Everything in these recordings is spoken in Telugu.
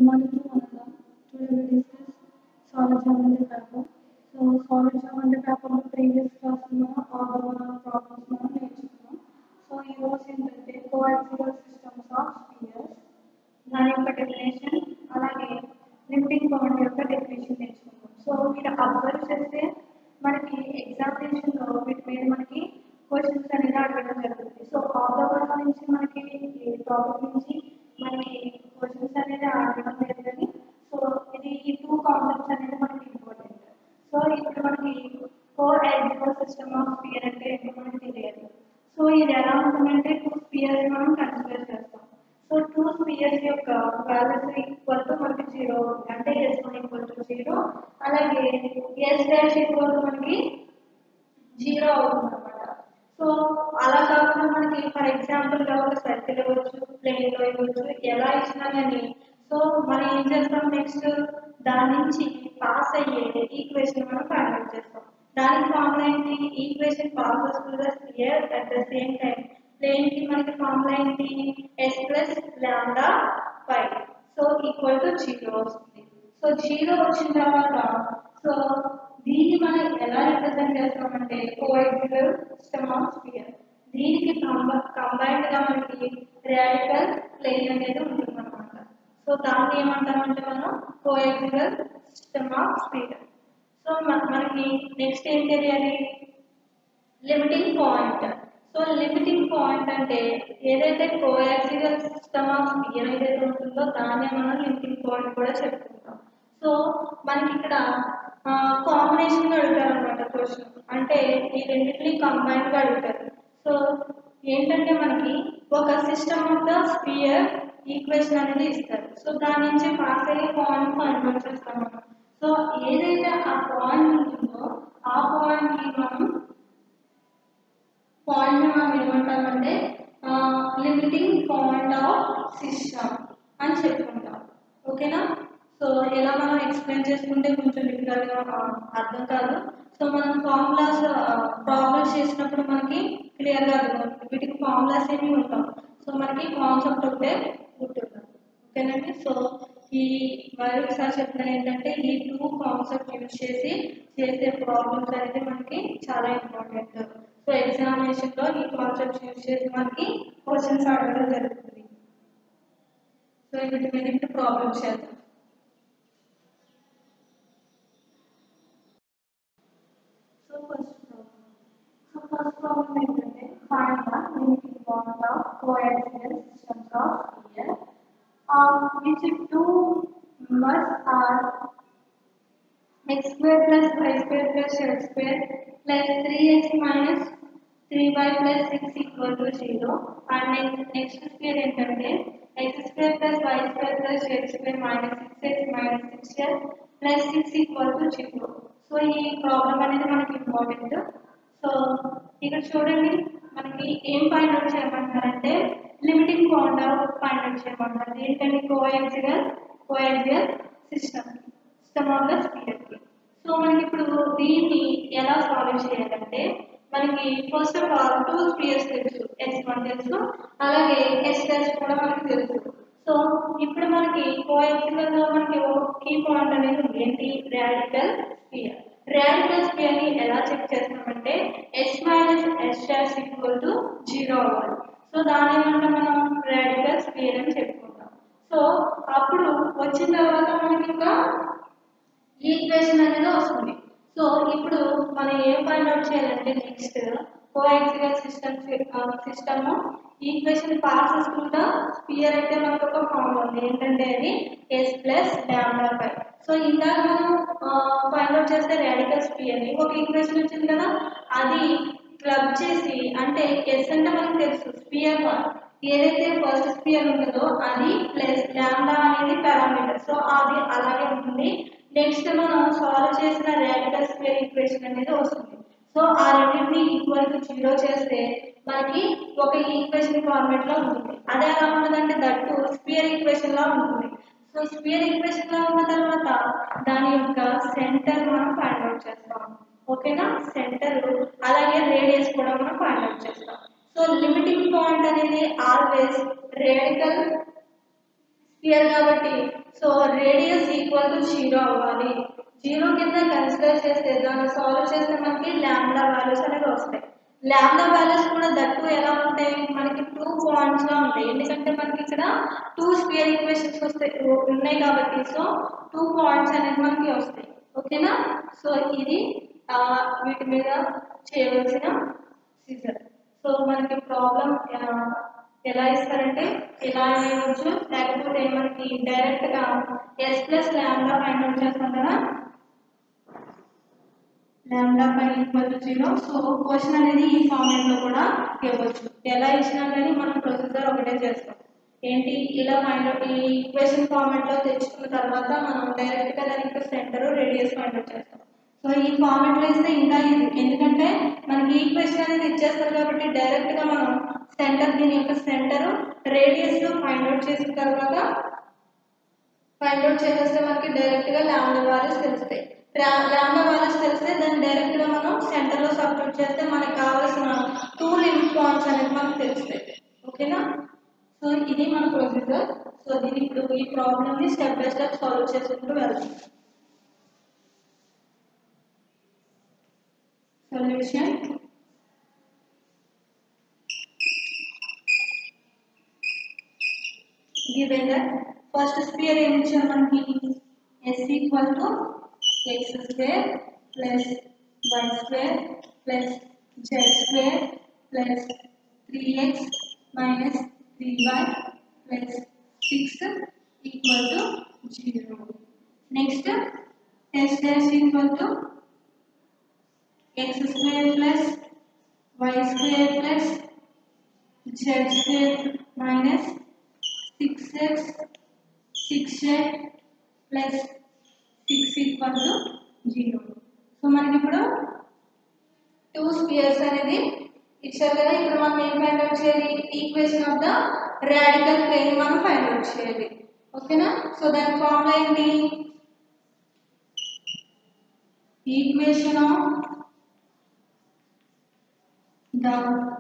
morning to one of them. Today we discuss solid geometry paper. So solid geometry paper లో previous class లో orthogonal problems మనం నేర్చుకున్నాం. సో ఈ రోజు ఏంటంటే coaxial systems of spheres దాని యొక్క డెఫినేషన్ అలాగే లిమిటింగ్ పాయింట్ యొక్క డెఫినేషన్ నేర్చుకున్నాం. సో మీరు అబ్జర్వ్ చేస్తే మనకి ఎగ్జామినేషన్ లో వీటి మీద మనకి క్వశ్చన్స్ అనేది అడగడం జరుగుతుంది సో ఆర్డర్ నుంచి మనకి ఈ టాపిక్ నుంచి మనకి క్వశ్చన్స్ అనేది అడగడం లేదు కానీ సో ఇది ఈ టూ కాన్సెప్ట్స్ అనేది మనకి ఇంపార్టెంట్ సో ఇక్కడ మనకి coaxial system of sphere అంటే ఏంటో మనకి తెలియాలి సో ఇది ఎలా ఉంటుందంటే టూ స్పియర్స్ మనం కన్సిడర్ చేస్తాం సో టూ స్పియర్స్ యొక్క వాల్యూస్ ఈక్వల్ టు మనకి జీరో అంటే S one equal to zero అలాగే ఎస్ డాష్ ఈక్వల్ టు మనకి జీరో అవుతుంది అనమాట సో అలా కాకుండా మనకి ఫర్ ఎగ్జాంపుల్ గా ఒక సర్కిల్ ఇవ్వచ్చు ప్లేన్ లో ఇవ్వచ్చు ఎలా ఇచ్చినా కానీ సో మనం ఏం చేస్తాం నెక్స్ట్ దాని నుంచి పాస్ అయ్యే ఈక్వేషన్ మనం ఫైండ్ చేస్తాం దానికి ఫార్ములా ఏంటి equation passes to the sphere at the same time plane కి మనకి ఫార్ములా ఏంటి S plus lambda pi so equal to zero వస్తుంది సో జీరో వచ్చిన తర్వాత సో దీన్ని మనం ఎలా రిప్రజెంట్ చేస్తామంటే కోఎక్సిల్ సిస్టమ్ ఆఫ్ స్పియర్ దీనికి కంబైన్డ్ గా మనకి రాడికల్ ప్లేన్ అనేది ఉంటుంది అనమాట సో దాన్ని ఏమంటామంటే మనం coaxial system of sphere so మనకి నెక్స్ట్ ఏం తెలియాలి limiting point so limiting point అంటే ఏదైతే కోయాక్సిల్ సిస్టమ్ ఆఫ్ స్పియర్ ఏదైతే ఉంటుందో దాన్నే మనం లిమిటింగ్ పాయింట్ కూడా చెప్పుకుంటాం సో మనకి ఇక్కడ కాంబినేషన్ అడుగుతారు అనమాట క్వశ్చన్ అంటే ఈ రెండింటిని కంబైన్ గా అడుగుతారు సో ఏంటంటే మనకి ఒక system of the sphere equation అనేది ఇస్తారు సో దాని నుంచి పాస్ అయ్యే పాయింట్ ఫైండ్ చేస్తాం మనం సో ఏదైతే ఆ పాయింట్ ఉంటుందో ఆ పాయింట్ కి మనం పాయింట్ మనం ఏమంటామంటే లిమిటింగ్ పాయింట్ ఆఫ్ సిస్టమ్ అని చెప్పుకుంటాం ఓకేనా సో ఎలా మనం ఎక్స్ప్లెయిన్ చేసుకుంటే కొంచెం డిఫికల్ట్ గా అర్థం కాదు సో మనం ఫార్ములాస్ ప్రాబ్లమ్స్ చేసినప్పుడు మనకి క్లియర్ గా అర్థమవుతుంది వీటికి ఫార్ములాస్ ఏమి ఉంటాం సో మనకి కాన్సెప్ట్ ఒకటే ఉంటుంది ఓకేనండి సో ఈ మరి ఒకసారి చెప్తాను ఏంటంటే ఈ టూ కాన్సెప్ట్ యూజ్ చేసి చేసే ప్రాబ్లమ్స్ అనేది మనకి చాలా ఇంపార్టెంట్ సో ఎగ్జామినేషన్ లో ఈ కాన్సెప్ట్స్ యూజ్ చేసి మనకి క్వశ్చన్స్ అడగడం జరుగుతుంది సో వీటి మీద ఇప్పుడు ప్రాబ్లమ్స్ చేద్దాం so first problem so first problem ఏంటంటే find the limiting point of coaxial systems of sphere of which two numbers are x square plus y square plus z square plus 3x minus 3y plus 6 equal to 0 and next, next square ఏంటంటే x square plus y square plus z square minus 6x minus 6z plus 6 equal to 0 so ఈ ప్రాబ్లం అనేది మనకి ఇంపార్టెంట్ సో ఇక్కడ చూడండి మనకి ఏం ఫైండ్ అవుట్ చేయమంటారంటే limiting point of find out చేయమంటారు ఏంటంటే coaxial coaxial system system of the sphere కి సో మనకి ఇప్పుడు దీన్ని ఎలా సాల్వ్ చేయాలంటే మనకి first of all two spheres తెలుసు ఎస్ వన్ తెలుసు అలాగే ఎస్ డాష్ కూడా మనకి తెలుసు సో ఇప్పుడు మనకి కోయాక్సియల్ లో మనకి ఒక కీ పాయింట్ అనేది ఉంది ఏంటి రాడికల్ స్పియర్ రాడికల్ స్పియర్ ని ఎలా చెక్ చేస్తామంటే S minus yes dash equal to zero అవ్వాలి సో దాని ఏమంటే మనం రాడికల్ స్పియర్ అని చెప్పుకుంటాం సో అప్పుడు వచ్చిన తర్వాత మనకి ఇంకా ఈక్వేషన్ అనేది వస్తుంది సో ఇప్పుడు మనం ఏం ఫైండ్ అవుట్ చేయాలంటే next coaxial system system equation passes కూడా స్పియర్ అయితే మనకు ఒక ఫార్మ్ ఉంది ఏంటంటే అది ఎస్ ప్లస్ ల్యాండా పై సో ఇందాక మనం ఫైండ్ అవుట్ చేస్తే రాడికల్ స్పియర్ ని ఒక ఈక్వేషన్ వచ్చింది కదా అది క్లబ్ చేసి అంటే ఎస్ అంటే మనకు తెలుసు స్పియర్ ఏదైతే ఫస్ట్ స్పియర్ ఉంటుందో అది ప్లస్ ల్యాండా అనేది పారామీటర్ సో అది అలాగే ఉంటుంది నెక్స్ట్ మనం సాల్వ్ చేసిన రాడికల్ స్క్వేర్ ఈక్వేషన్ అనేది వస్తుంది సో ఆ రెండింటిని ఈక్వల్ టు జీరో చేస్తే మనకి ఒక ఈక్వేషన్ ఫార్మేట్ లో ఉంటుంది అదే ఎలా ఉంటుందంటే దట్టు స్పియర్ ఈక్వేషన్ లా ఉంటుంది సో స్పియర్ ఈక్వేషన్ లా ఉన్న తర్వాత దాని యొక్క సెంటర్ మనం ఫైండ్ అవుట్ చేస్తాం ఓకేనా సెంటర్ అలాగే రేడియస్ కూడా మనం ఫైండ్ అవుట్ చేస్తాం సో లిమిటింగ్ పాయింట్ అనేది ఆల్వేస్ రేడికల్ స్పియర్ కాబట్టి so radius equal to zero అవ్వాలి జీరో కింద కన్సిడర్ చేస్తే దాన్ని సాల్వ్ చేస్తే మనకి ల్యాండా వాల్యూస్ అనేవి వస్తాయి ల్యాండా వాల్యూస్ కూడా దట్టు ఎలా ఉంటాయి మనకి టూ పాయింట్స్ గా ఉంటాయి ఎందుకంటే మనకి ఇక్కడ టూ స్పియర్ ఈక్వేషన్స్ వస్తాయి ఉన్నాయి కాబట్టి సో టూ పాయింట్స్ అనేది మనకి వస్తాయి ఓకేనా సో ఇది ఆ, వీటి మీద చేయవలసిన సీజర్ సో మనకి ప్రాబ్లం ఎలా ఇస్తారంటే ఇలా ఇవ్వచ్చు లేకపోతే మనకి డైరెక్ట్ గా S plus lambda find out చేస్తాం కదా lambda pi equal to zero so question అనేది ఈ ఫార్మాట్ లో కూడా ఇవ్వచ్చు ఎలా ఇచ్చినా కానీ మనం ప్రొసీజర్ ఒకటే చేస్తాం ఏంటి ఇలా ఫైండ్ అవుట్ ఈ ఈక్వేషన్ ఫార్మాట్ లో తెచ్చుకున్న తర్వాత మనం డైరెక్ట్ గా దానికి సెంటర్ రేడియస్ ఫైండ్ అవుట్ చేస్తాం సో ఈ ఫార్మాట్ లో ఇస్తే ఇంకా ఈజీ ఎందుకంటే మనకి ఈక్వేషన్ అనేది ఇచ్చేస్తారు కాబట్టి డైరెక్ట్ గా మనం సెంటర్ దీని యొక్క సెంటర్ రేడియస్ ఫైండ్ అవుట్ చేసిన తర్వాత ఫైండ్ అవుట్ చేసేస్తే మనకి డైరెక్ట్ గా లాంబ్డా వాల్యూస్ తెలుస్తాయి లాంబ్డా వాల్యూస్ తెలిస్తే దాన్ని డైరెక్ట్ గా మనం సెంటర్ లో సబ్స్టిట్యూట్ చేస్తే మనకి కావాల్సిన టూ లిమిట్ పాయింట్స్ అనేది మనకు తెలుస్తాయి ఓకేనా సో ఇది మన ప్రొసీజర్ సో దీని ఇప్పుడు ఈ ప్రాబ్లమ్ ని స్టెప్ బై స్టెప్ సాల్వ్ చేసుకుంటూ వెళ్తాం solution given that first sphere ఏమి ఇచ్చారు మనకి s equal to x square plus y square plus z square plus three x minus three y plus six equal to zero next s dash equal to x square plus y square plus z square minus six x six z plus six equal to zero so మనకి ఇప్పుడు టూ స్పియర్స్ అనేది ఇచ్చారు కదా ఇప్పుడు మనం ఏం ఫైండ్ అవుట్ చేయాలి equation of the radical plane మనం ఫైండ్ అవుట్ చేయాలి ఓకేనా సో దాని ఫార్ములా ఏంటి equation of the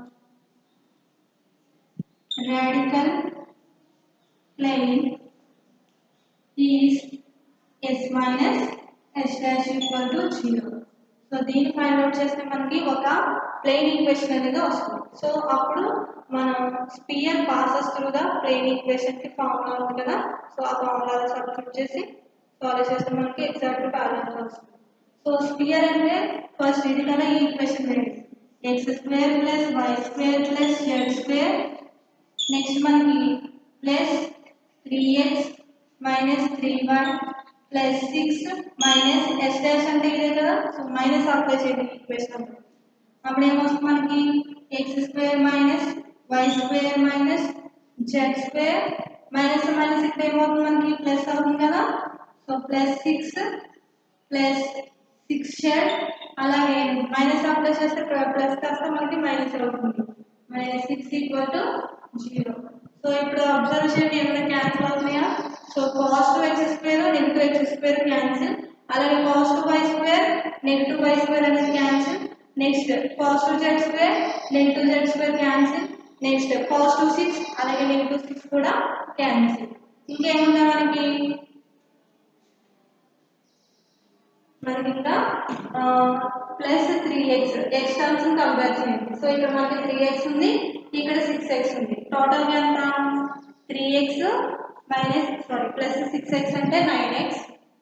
radical plane is s minus s dash equal to 0. So దీన్ని ఫైండ్ అవుట్ చేస్తే మనకి ఒక ప్లేన్ ఈక్వేషన్ అనేది వస్తుంది సో అప్పుడు మనం sphere passes through the plane equation కి ఫార్ములా ఉంది కదా సో ఆ ఫార్ములా సబ్స్టిట్యూట్ చేసి సాల్వ్ చేస్తే మనకి ఎగ్జాక్ట్ బ్యాలెన్స్ వస్తుంది సో స్పియర్ అంటే ఫస్ట్ ఇది కదా ఈ ఈక్వేషన్ అనేది x square plus y square plus z square next మనకి plus three x minus three one plus six minus yes dash అంటే ఇదే కదా సో మైనస్ అప్లై చేయండి ఈక్వేషన్ అప్పుడు అప్పుడు ఏమొస్తుంది మనకి x square minus y square minus z square minus minus ఇక్కడ ఏమవుతుంది మనకి ప్లస్ అవుతుంది కదా so plus six plus six shed అలాగే మైనస్ అప్లై చేస్తే ప్లస్ కాస్త మనకి మైనస్ అవుతుంది minus six equal to zero so ఇప్పుడు అబ్జర్వ్ చేయండి ఏమైనా క్యాన్సిల్ అవుతున్నాయా so positive x square negative x square cancel అలాగే positive y square negative y square అనేది cancel next positive z square negative z square cancel next positive six అలాగే నెగిటివ్ సిక్స్ కూడా క్యాన్సిల్ ఇంకేమున్నాయి మనకి మనకి ఇంకా plus three x x terms compare చేయండి సో ఇక్కడ మనకి త్రీ ఎక్స్ ఉంది ఇక్కడ సిక్స్ ఎక్స్ ఉంది టోటల్ ఎంత three x minus sorry plus six x అంటే nine x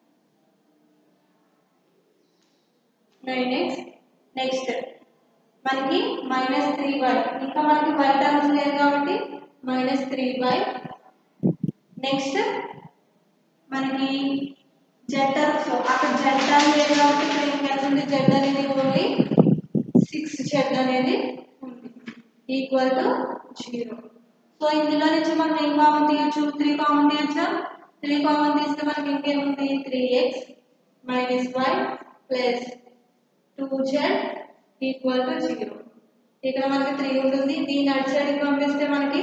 nine x next మనకి మైనస్ త్రీ వై ఇంకా మనకి వై టర్మ్స్ లేదు కాబట్టి మైనస్ త్రీ వై నెక్స్ట్ మనకి జెడ్ టర్మ్స్ అక్కడ జెడ్ టర్మ్ లేదు కాబట్టి ఇక్కడ ఏం కలిసింది జెడ్ అనేది ఓన్లీ సిక్స్ జెడ్ అనేది ఉంది ఈక్వల్ టు జీరో సో ఇందులో నుంచి మనం ఏం కామన్ తీయచ్చు త్రీ కామన్ తీయచ్చా త్రీ కామన్ తీస్తే మనకి ఇంకేముంది three x minus y plus two z equal to zero ఇక్కడ మనకి త్రీ ఉంటుంది దీన్ని అటు సైడ్కి పంపిస్తే మనకి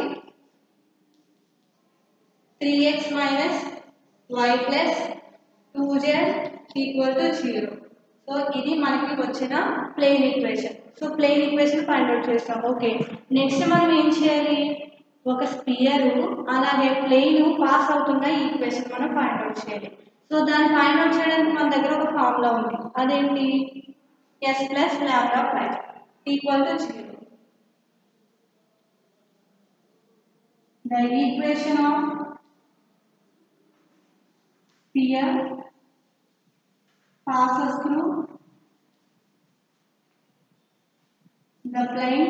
three x minus y plus two z equal to zero so ఇది మనకి వచ్చిన plane equation so plane equation find out చేస్తాం ఓకే నెక్స్ట్ మనం ఏం చేయాలి ఒక స్పియర్ అలాగే ప్లేన్ పాస్ అవుతున్న ఈక్వేషన్ మనం ఫైండ్ అవుట్ చేయాలి సో దాన్ని ఫైండ్ అవుట్ చేయడానికి మన దగ్గర ఒక ఫార్ములా ఉంది అదేంటి s plus lambda pi equal to zero the equation of sphere passes through the plane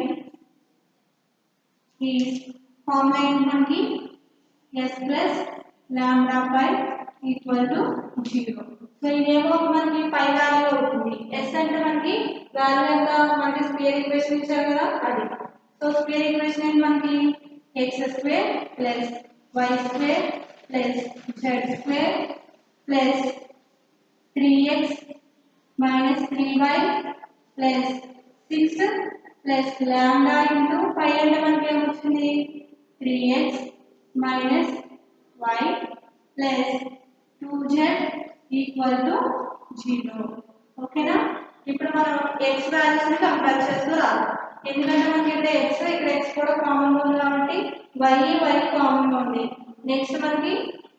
is formula ఏంటి మనకి s plus lambda pi equal to zero so ఇదేమో మనకి పై వాల్యూ అవుతుంది s అంటే మనకి వాల్యూ ఎంత మనకి స్పియర్ ఈక్వేషన్ ఇచ్చారు కదా అది సో స్పియర్ ఈక్వేషన్ ఏంటి మనకి x square plus y square plus z square plus 3x minus 3y plus 6 plus lambda into pi అంటే మనకి ఏమొచ్చింది 3x minus y plus 2z equal to zero ఓకేనా ఇప్పుడు మనం x వాల్యూస్ ని కంపేర్ చేస్తూ రాదు ఎందుకంటే మనకి ఇక్కడ x ఇక్కడ x కూడా కామన్ ఉంది కాబట్టి y y కామన్ ఉంది నెక్స్ట్ మనకి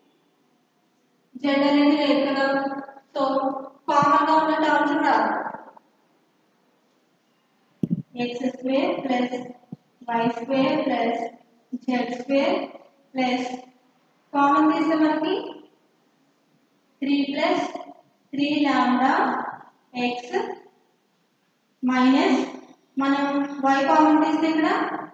z అనేది లేదు కదా సో కామన్ గా ఉన్న టర్మ్స్ రాదు x square plus y square plus z square plus common తీస్తే మనకి three plus three lambda x minus మనం y కామన్ తీస్తే ఇక్కడ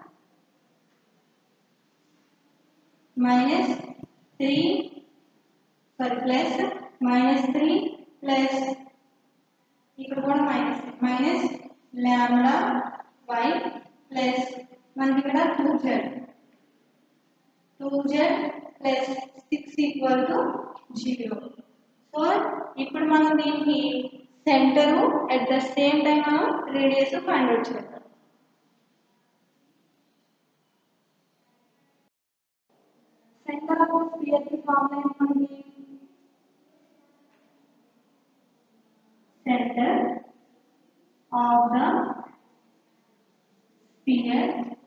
minus three sorry plus minus three plus ఇక్కడ కూడా minus minus lambda y plus మనకి ఇక్కడ two z two z plus six equal to zero so ఇప్పుడు మనం దీనికి centre at the same time మనం రేడియస్ ఫైండ్ అవుట్ చేద్దాం సెంటర్ ఆఫ్ స్పియర్ కి ఫార్ములా ఏంటండి center of the sphere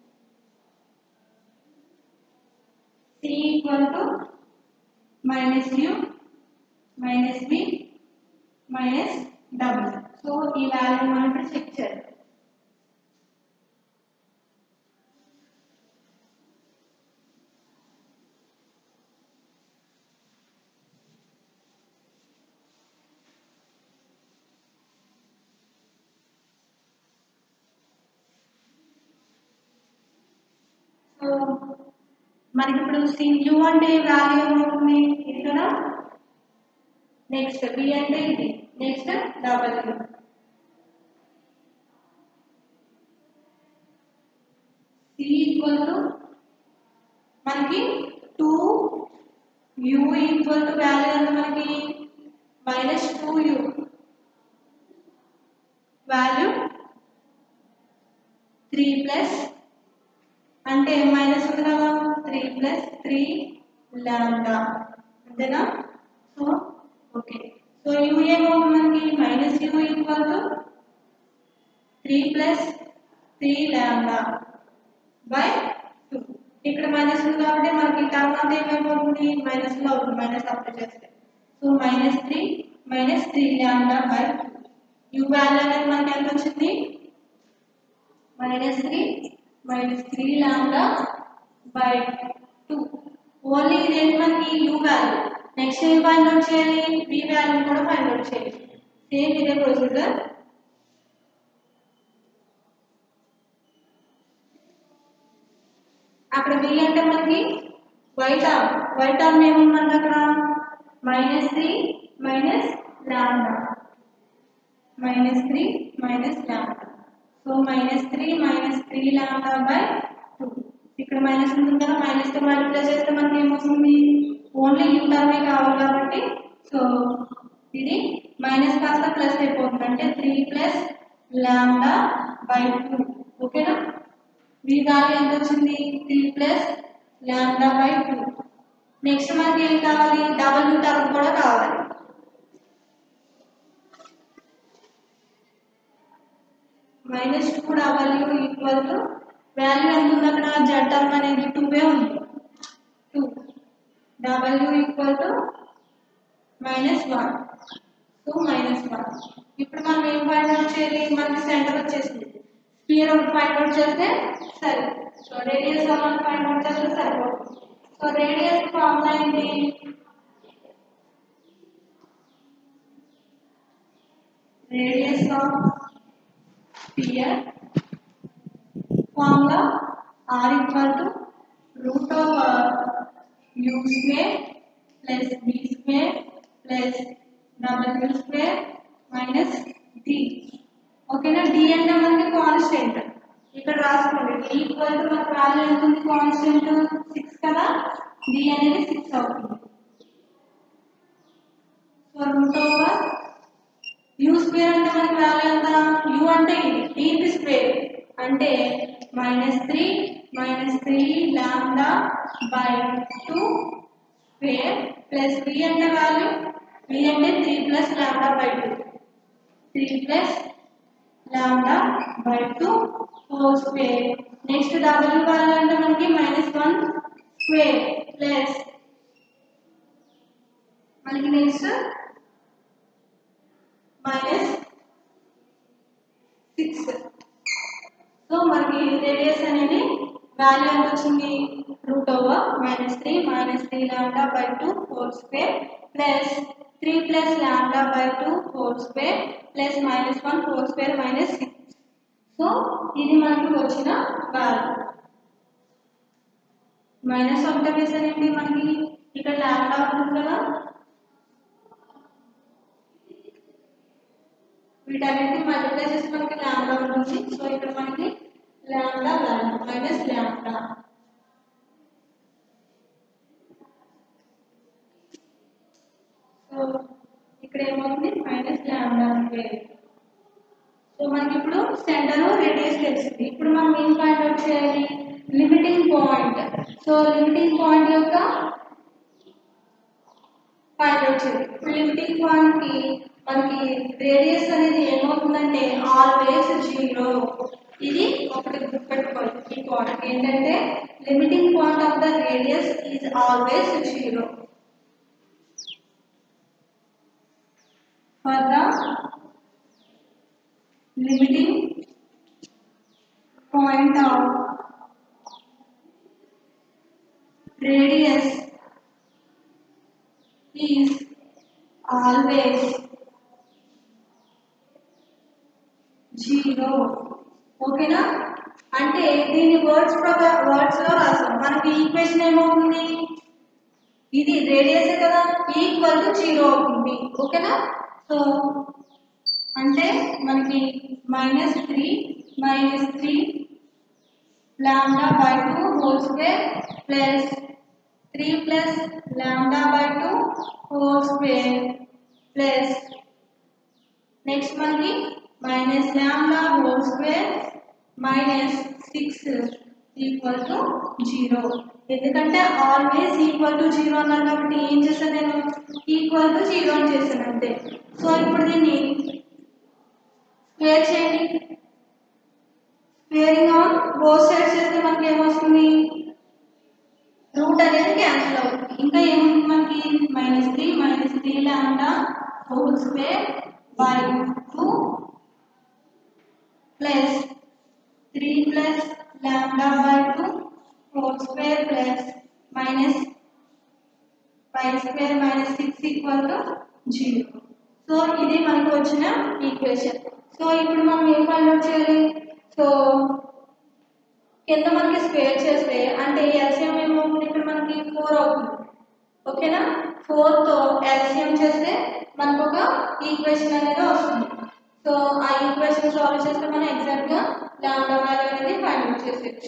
c equal to minus u minus v minus w సో ఈ వాల్యూ మనం ఇప్పుడు చెక్ చేద్దాం సో మనకి ఇప్పుడు సి యు అంటే వాల్యూ ఏమవుతుంది ఇది కదా నెక్స్ట్ బి అంటే ఇది next double c equal to మనకి two u equal to value ఎంత మనకి minus two u value three plus అంటే మైనస్ ఉంది కదా త్రీ ప్లస్ త్రీ లాండా అంతేనా సో ఓకే సో యూ ఏమవుతుంది మనకి minus u equal to three plus three lambda by two ఇక్కడ మైనస్ ఉంది కాబట్టి మనకి టర్మ్ అంతా ఏమైపోతుంది మైనస్ లో అవుతుంది మైనస్ అప్లై చేస్తే so minus three minus three lambda by two u value అనేది మనకి ఎంత వచ్చింది minus three minus three lambda by two only ఇదేంటి మనకి యూ వాల్యూ నెక్స్ట్ ఏం ఫైండ్ అవుట్ చేయాలి బి వాల్యూ కూడా ఫైండ్ అవుట్ చేయాలి సేమ్ ఇదే ప్రొసీజర్ అక్కడ బి అంటే మనకి వైట్ ఆర్మ్ వైట్ ఆర్మ్ ఏముంది మనకి అక్కడ minus three minus lambda minus three minus lambda so minus three minus three lambda by two ఇక్కడ మైనస్ ఉంటుంది కదా మైనస్ తో మల్టిప్లై చేస్తే మనకి ఏమొస్తుంది ఓన్లీ యూ టర్మే కావాలి కాబట్టి సో ఇది మైనస్ కాస్త ప్లస్ అయిపోతుంది అంటే three plus lambda by two ఓకేనా మీ వాల్యూ ఎంత వచ్చింది three plus lambda by two next మనకి ఏం కావాలి డబల్ యూ టర్మ్ కూడా కావాలి మైనస్ టూ డబల్ యూ ఈక్వల్ టు వాల్యూ ఎంత ఉంది అక్కడ జెడ్ టర్మ్ అనేది టూవే ఉంది టూ డబ్ల్యూ equal to minus one two minus one ఇప్పుడు మనం ఏం ఫైండ్ అవుట్ చేయాలి మనకి సెంటర్ వచ్చేసింది స్పియర్ ఒకటి ఫైండ్ అవుట్ చేస్తే సరే సో రేడియస్ మనం ఫైండ్ అవుట్ చేస్తే సరిపోతుంది సో రేడియస్ ఫార్ములా ఏంటి radius of sphere formula r equal to root over u square plus b square plus డబ్ల్యూ స్క్వేర్ మైనస్ డి ఓకేనా డి అంటే మనకి కాన్స్టెంట్ ఇక్కడ రాసుకోండి డి ఈక్వల్ టు మనకి వాల్యూ ఎంత ఉంది కాన్స్టెంట్ సిక్స్ కదా డి అనేది సిక్స్ అవుతుంది so root over u square అంటే మనకి వాల్యూ ఎంత యూ అంటే ఇది డి స్క్వేర్ అంటే minus three minus three lambda by two square plus b అంటే వాల్యూ బి అంటే three plus lambda by two three plus lambda by two whole square next double value అంటే మనకి మైనస్ వన్ స్క్వేర్ ప్లస్ మనకి నెక్స్ట్ మైనస్ సిక్స్ సో మనకి రేడియస్ అనేది వాల్యూ ఎంత వచ్చింది root over minus three minus three lambda by two whole square plus three plus lambda by two whole square plus minus one whole square minus six so ఇది మనకి వచ్చిన వాల్యూ మైనస్ ఒకటి వేసానండి మనకి ఇక్కడ లాండా ఉంటుంది కదా వీటన్నిటి మల్టిప్లై చేసి మనకి లాండా ఉంటుంది సో ఇక్కడ మనకి lambda value minus lambda so ఇక్కడ ఏమవుతుంది మైనస్ లాండా స్క్వేర్ సో మనకి ఇప్పుడు సెంటర్ రేడియస్ తెలిసింది ఇప్పుడు మనం ఏం ఫైండ్ అవుట్ చేయాలి limiting point so limiting point యొక్క ఫైండ్ అవుట్ చేయాలి ఇప్పుడు లిమిటింగ్ పాయింట్ కి మనకి రేడియస్ అనేది ఏమవుతుందంటే ఆల్వేస్ జీరో ఇది ఒకటి గుర్తుపెట్టుకోవాలి ఈ పాయింట్ ఏంటంటే limiting point of the radius is always zero for the limiting point of radius is always zero ఓకేనా అంటే దీని వర్డ్స్ ప్రకారం వర్డ్స్ లో రాసాం మనకి ఈక్వేషన్ ఏమవుతుంది ఇది రేడియస్ కదా ఈక్వల్ టు జీరో అవుతుంది ఓకేనా సో అంటే మనకి minus three minus three lambda by two whole square plus three plus lambda by two whole square plus next మనకి minus lambda whole square minus six equal to zero ఎందుకంటే ఆల్వేస్ ఈక్వల్ టు జీరో అన్నారు కాబట్టి ఏం చేశాను నేను ఈక్వల్ టు జీరో అని చేశాను అంతే సో ఇప్పుడు దీన్ని స్క్వేర్ చేయండి స్క్వేరింగ్ ఆన్ బోత్ సైడ్స్ చేస్తే మనకి ఏమొస్తుంది రూట్ అనేది క్యాన్సిల్ అవుతుంది ఇంకా ఏముంది మనకి minus three minus three lambda whole square by two plus three plus lambda by two whole square plus minus five square minus six equal to zero so ఇది మనకు వచ్చిన ఈక్వేషన్ సో ఇప్పుడు మనం ఏం ఫైండ్ అవుట్ చేయాలి సో కింద మనకి స్క్వేర్ చేస్తే అంటే ఎల్సిఎం ఏమవుతుంది ఇక్కడ మనకి ఫోర్ అవుతుంది ఓకేనా ఫోర్తో ఎల్సిఎం చేస్తే మనకు ఒక ఈక్వేషన్ అనేది వస్తుంది సో ఆ ఈక్వేషన్ సాల్వ్ చేస్తే మనం ఎగ్జాక్ట్గా లాండా వాల్యూ అనేది ఫైండ్ అవుట్ చేసేయచ్చు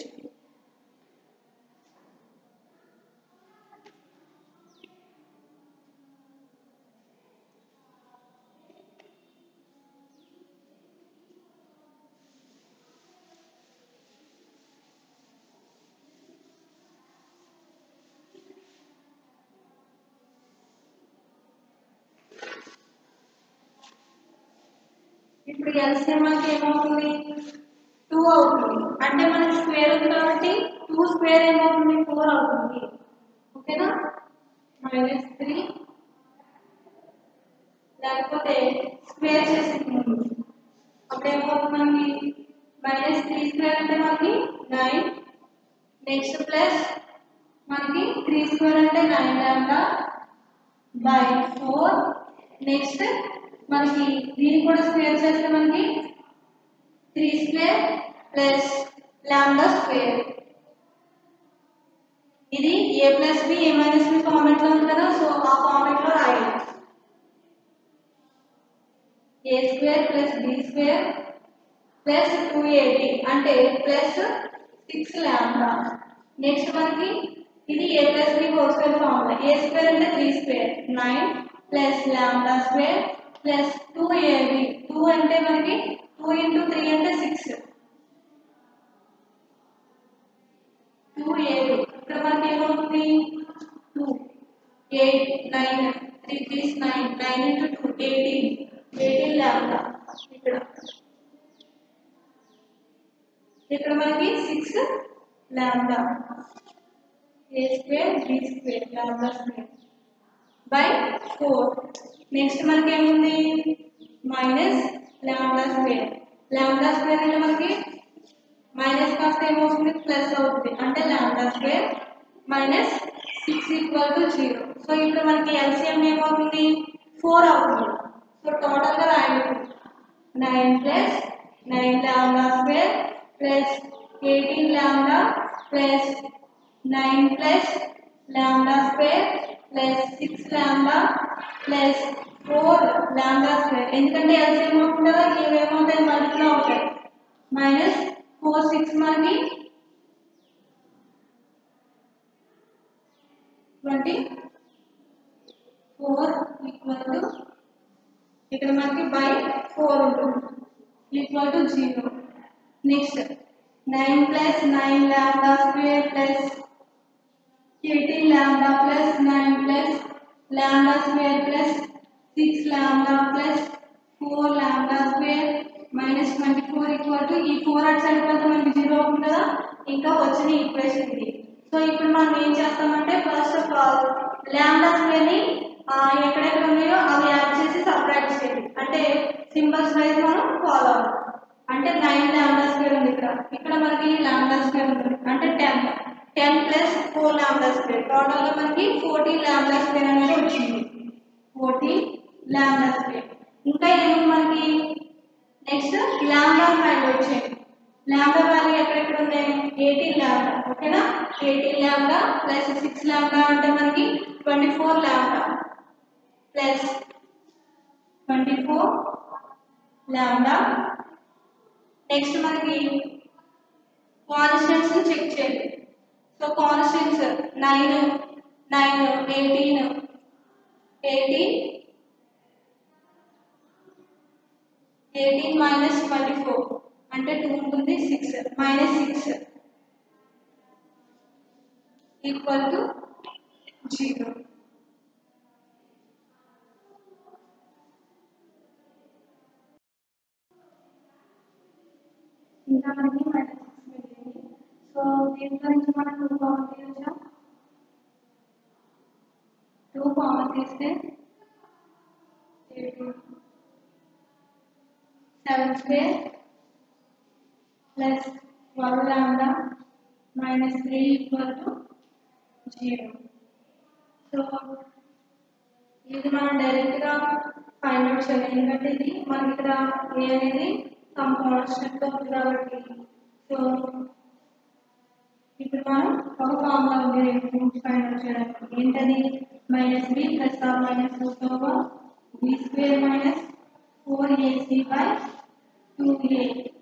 ఇప్పుడు ఎల్సిఎం మనకి ఏమవుతుంది టూ అవుతుంది అంటే మనకి స్క్వేర్ ఉంది కాబట్టి టూ స్క్వేర్ ఏమవుతుంది ఫోర్ అవుతుంది ఓకేనా మైనస్ త్రీ లేకపోతే స్క్వేర్ చేసి అప్పుడు ఏమవుతుంది మనకి మైనస్ త్రీ స్క్వేర్ అంటే మనకి నైన్ నెక్స్ట్ ప్లస్ మనకి త్రీ స్క్వేర్ అంటే nine lambda by four next మనకి దీన్ని కూడా స్క్వేర్ చేస్తే మనకి three square plus lambda square ఇది a plus b a minus b format లో ఉంది కదా సో ఆ ఫార్మెట్ లో రాయాలి a square plus b square plus two a b అంటే ప్లస్ సిక్స్ ల్యాండా నెక్స్ట్ మనకి ఇది a plus b whole square formula a square అంటే three square nine plus lambda square plus two a b two అంటే మనకి టూ ఇంటూ త్రీ అంటే సిక్స్ టూ ఏబి ఇక్కడ మనకి ఏమవుతుంది two eight nine three threes nine nine into two eighteen eighteen lambda ఇక్కడ ఇక్కడ మనకి six lambda a square b square lambda square by four next మనకి ఏముంది minus lambda square lambda square అంటే మనకి మైనస్ కాస్త ఏమవుతుంది ప్లస్ అవుతుంది అంటే lambda square minus six equal to zero so ఇప్పుడు మనకి ఎల్సిఎం ఏమవుతుంది ఫోర్ అవుతుంది సో టోటల్గా రాయండి nine plus nine lambda square plus eighteen lambda plus nine plus lambda square plus six lambda plus four lambda square ఎందుకంటే ఎల్సిఎం అవుతుంది కదా ఇవి ఏమవుతాయి మల్టిప్లై అవుతాయి మైనస్ ఫోర్ సిక్స్ మనకి ట్వంటీ ఫోర్ ఈక్వల్ టు ఇక్కడ మనకి బై ఫోర్ ఉంటుంది equal to zero next nine plus nine lambda square plus eighteen lambda plus nine plus lambda square plus six lambda plus four lambda square minus twenty four equal to ఈ ఫోర్ అట్ సైడ్ వెళ్తే మనకి జీరో అవుతుంది కదా ఇంకా వచ్చిన ఈక్వేషన్ ఇది సో ఇప్పుడు మనం ఏం చేస్తామంటే ఫస్ట్ ఆఫ్ ఆల్ ల్యాండా స్క్వేర్ని ఎక్కడెక్కడ ఉన్నాయో అవి యాడ్ చేసి సబ్ట్రాక్ట్ చేయాలి అంటే సింబల్స్ వైజ్ మనం ఫాలో అవ్వాలి అంటే నైన్ ల్యాండా స్క్వేర్ ఉంది ఇక్కడ ఇక్కడ మనకి ల్యాండా స్క్వేర్ ఉంది అంటే ten ten plus four lambda square టోటల్గా మనకి ఫోర్టీన్ ల్యాండా స్క్వేర్ అనేది వచ్చింది ఫోర్టీన్ ల్యాండా స్క్వేర్ ఇంకా ఏముంది మనకి నెక్స్ట్ ల్యాండా వాల్యూ వచ్చేది ల్యాండా వాల్యూ ఎక్కడెక్కడ ఉన్నాయి ఎయిటీన్ ల్యాండా ఓకేనా eighteen lambda plus six lambda అంటే మనకి twenty four lambda plus twenty four lambda next మనకి కాన్స్టెంట్స్ చెక్ చేయాలి so constants nine nine eighteen eighteen eighteen minus twenty four అంటే టూ ఉంటుంది six minus six equal to zero ఇంకా మనకి మైనస్ సిక్స్ మిగిలింది సో దీంట్లో నుంచి మనం టూ కామన్ తీయొచ్చా టూ కామన్ తీస్తే seven square plus twelve lambda minus three equal to zero so ఇది మనం డైరెక్ట్గా ఫైండ్ అవుట్ చేయాలి ఎందుకంటే ఇది మనకి ఇక్కడ ఏ అనేది సమ్ కాన్స్టెంట్ ఉంది కాబట్టి సో ఇప్పుడు మనం ఒక ఫార్ములా ఉంది రెండు గురించి ఫైండ్ అవుట్ చేయడానికి ఏంటది minus B plus or minus root over B square minus four AC by two A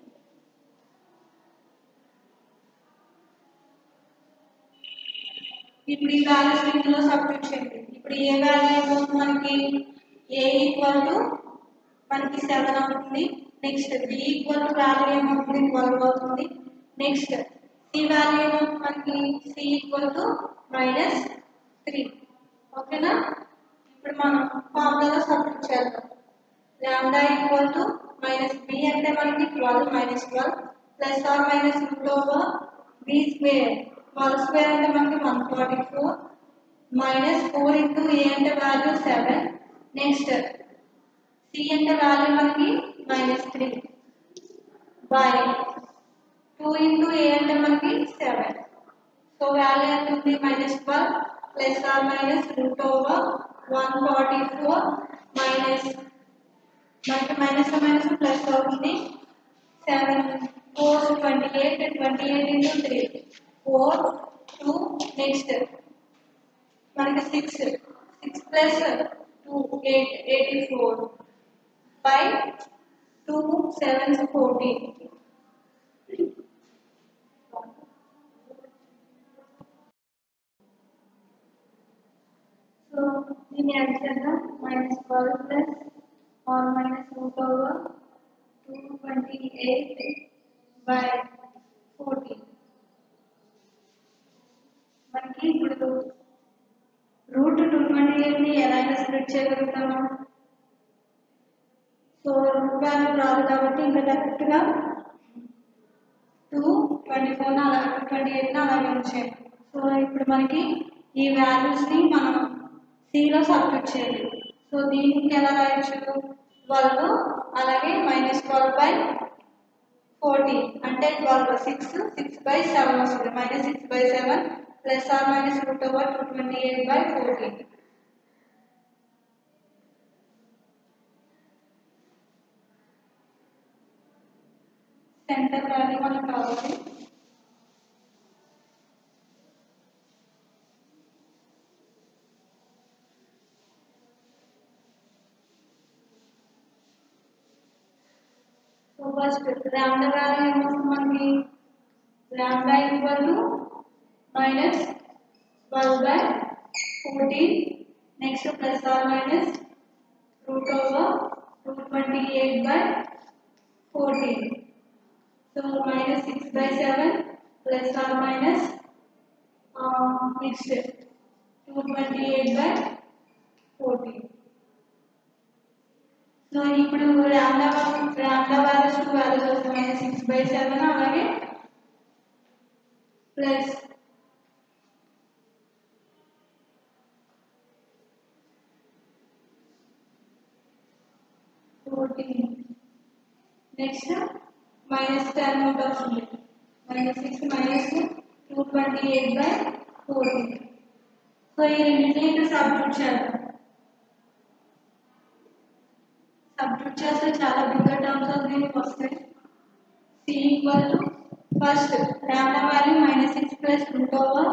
ఇప్పుడు ఈ వాల్యూస్ ఇందులో సబ్స్టిట్యూట్ చేయండి ఇప్పుడు ఏ వాల్యూ ఏమవుతుంది మనకి ఏ ఈక్వల్ టు మనకి సెవెన్ అవుతుంది next B equal to value ఏమవుతుంది ట్వెల్వ్ అవుతుంది నెక్స్ట్ సి వాల్యూ ఏమవుతుంది మనకి C equal to minus three ఓకేనా ఇప్పుడు మనం ఫార్ములాలో సబ్స్టిట్యూట్ చేద్దాం lambda equal to minus B అంటే మనకి twelve minus twelve plus or minus root over B square one square అంటే మనకి one forty four minus four into A అంటే వాల్యూ సెవెన్ నెక్స్ట్ సి అంటే వాల్యూ మనకి minus three by two into A అంటే మనకి సెవెన్ సో వాల్యూ ఎంత ఉంది minus twelve plus or minus root over one forty four minus మనకి మైనస్ మైనస్ ప్లస్ అవుతుంది seven four twenty eight twenty eight into three four two next మనకి six six plus two eight eighty four by two seven fourteen so దీన్ని యాడ్ చేద్దాం minus twelve plus or minus root over two twenty eight by fourteen మనకి ఇప్పుడు రూట్ టూ ట్వంటీ ఎయిట్ని ఎలా స్ప్లిట్ చేయగలుగుతాము సో రూట్ వాల్యూ రాదు కాబట్టి ఇంకా డైరెక్ట్గా టూ ట్వంటీ ఫోర్ని అలా ట్వంటీ ఎయిట్ని అలాగే ఉంచాము సో ఇప్పుడు మనకి ఈ వాల్యూస్ని మనం సిలో సబ్స్టిట్యూట్ చేయాలి సో దీనికి ఎలా రాయొచ్చు ట్వెల్వ్ అలాగే మైనస్ ట్వెల్వ్ బై ఫోర్టీన్ అంటే twelve six six by seven వస్తుంది minus six by seven plus or minus root over two twenty eight by fourteen centre value మనకు కావాలి సో ఫస్ట్ లాంబ్డా వాల్యూ ఏమొస్తుంది మనకి lambda equal to minus twelve by fourteen next plus or minus root over two twenty eight by fourteen so minus six by seven plus or minus next two twenty eight by fourteen so ఇప్పుడు lambda lambda values two values వస్తాయి సిక్స్ బై సెవెన్ అలాగే plus fourteen next minus ten out వస్తుంది minus six minus two twenty eight by fourteen so ఈ రెండింటిని ఇక్కడ సబ్స్టిట్యూట్ చేద్దాం సబ్స్టిట్యూట్ చేస్తే చాలా బిగ్గ టర్మ్స్ దీనికి వస్తాయి C equal to first lambda value minus six plus root over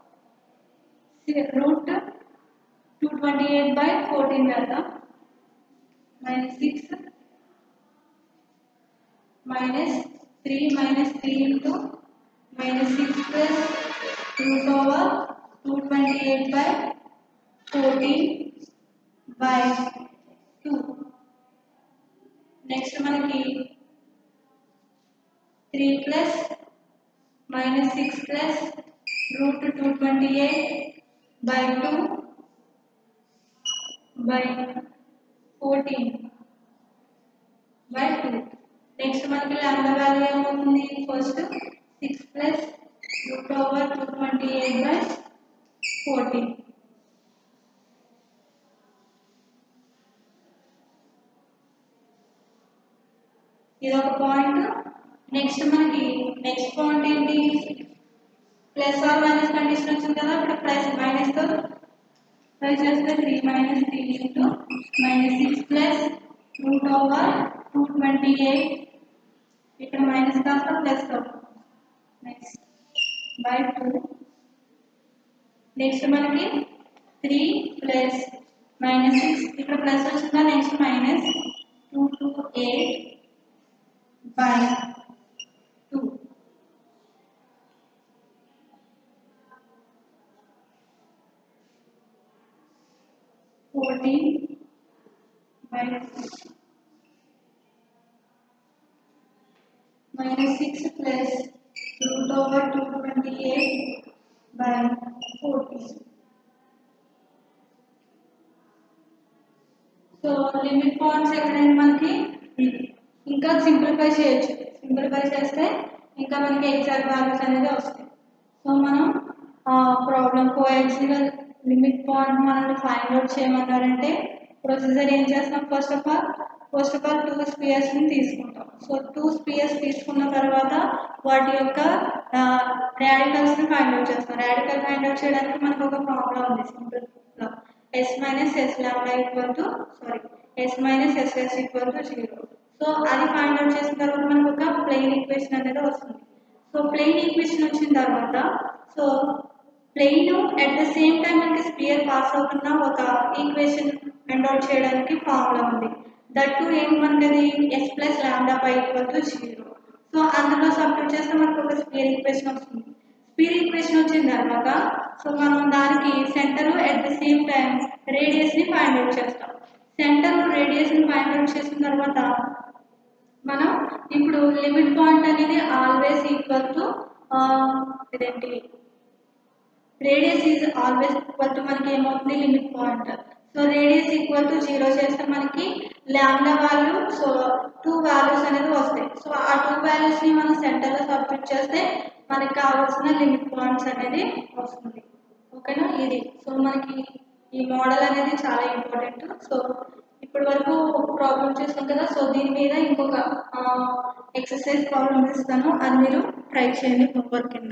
root two twenty eight by fourteen వేద్దాం minus six minus three minus three into minus six plus root over two twenty eight by fourteen by two next మనకి three plus minus six plus root two twenty eight by two by fourteen by two next మనకి లాంబ్డా వాల్యూ ఏమవుతుంది first six plus root over two twenty eight by fourteen ఇది ఒక పాయింట్ నెక్స్ట్ మనకి నెక్స్ట్ పాయింట్ ఏంటి ప్లస్ ఆర్ మైనస్ కండిషన్ వచ్చింది కదా ఇప్పుడు ప్లస్ మైనస్ తో ట్రై చేస్తే three minus three into minus six plus root over two twenty eight ఇక్కడ మైనస్ కాస్త plus next by two next మనకి త్రీ ప్లస్ మైనస్ సిక్స్ ఇక్కడ ప్లస్ వచ్చిందా next minus two two eight by 2. Fourteen by six. Minus six plus root over two twenty eight by fourteen. So limit points ఎక్కడైనా మనకి ఇంకా సింప్లిఫై చేయొచ్చు సింప్లిఫై చేస్తే ఇంకా మనకి ఎగ్జాక్ట్ వాల్యూస్ అనేది వస్తాయి సో మనం ప్రాబ్లం కోయాక్సిల్ లిమిట్ పాయింట్ మనల్ని ఫైండ్ అవుట్ చేయమన్నారంటే ప్రొసీజర్ ఏం చేస్తాం first of all first of all two స్పియర్స్ని తీసుకుంటాం సో టూ స్పియర్స్ తీసుకున్న తర్వాత వాటి యొక్క రాడికల్స్ని ఫైండ్ అవుట్ చేస్తాం రాడికల్ ఫైండ్ అవుట్ చేయడానికి మనకు ఒక ఫార్ములా ఉంది simple S minus S lambda equal to sorry S minus S S equal to zero so అది ఫైండ్ అవుట్ చేసిన తర్వాత మనకు ఒక ప్లెయిన్ ఈక్వేషన్ అనేది వస్తుంది సో ప్లెయిన్ ఈక్వేషన్ వచ్చిన తర్వాత so plane at the same time మనకి స్పియర్ పాస్ అవుతున్న ఒక ఈక్వేషన్ ఫైండ్ అవుట్ చేయడానికి ఫార్ములా ఉంది దట్ టు ఏం మనకి S plus lambda pi equal to zero so అందులో సబ్స్టిట్యూట్ చేస్తే మనకు ఒక స్పియర్ ఈక్వేషన్ వస్తుంది స్పియర్ ఈక్వేషన్ వచ్చిన తర్వాత సో మనం దానికి centre at the same time రేడియస్ని ఫైండ్ అవుట్ చేస్తాం సెంటర్ రేడియస్ని ఫైండ్ అవుట్ చేసిన తర్వాత మనం ఇప్పుడు లిమిట్ పాయింట్ అనేది ఆల్వేస్ ఈక్వల్ టు ఇదేంటి radius is always equal to మనకి ఏమవుతుంది limit point so radius equal to zero చేస్తే మనకి ల్యాండా వాల్యూ సో టూ వాల్యూస్ అనేది వస్తాయి సో ఆ టూ వాల్యూస్ని మనం సెంటర్లో సబ్స్టిట్యూట్ చేస్తే మనకి కావాల్సిన లిమిట్ పాయింట్స్ అనేది వస్తుంది ఓకేనా ఇది సో మనకి ఈ మోడల్ అనేది చాలా ఇంపార్టెంట్ సో ఇప్పటి వరకు ప్రాబ్లం చేసాం కదా సో దీని మీద ఇంకొక ఎక్సర్సైజ్ ప్రాబ్లం ఇస్తాను అది మీరు ట్రై చేయండి హోంవర్క్ కింద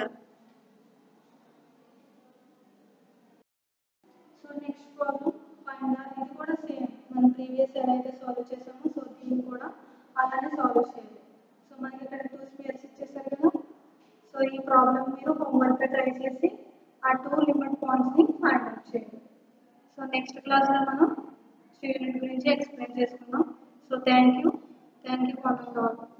సో నెక్స్ట్ ప్రాబ్లం ఫైండ్ ఇది కూడా సేమ్ మనం ప్రీవియస్ ఎలా అయితే సాల్వ్ చేసామో సో దీన్ని కూడా అలానే సాల్వ్ చేయాలి సో మనకి ఇక్కడ టూ స్పియర్స్ ఇచ్చేసారు కదా సో ఈ ప్రాబ్లం మీరు హోంవర్క్ ట్రై చేసి ఆ టూ లిమిట్ పాయింట్స్ని ఫైండ్ అవుట్ చేయండి సో నెక్స్ట్ క్లాస్లో మనం స్టూడెంట్ గురించి ఎక్స్ప్లెయిన్ చేసుకుందాం so thank you thank you for all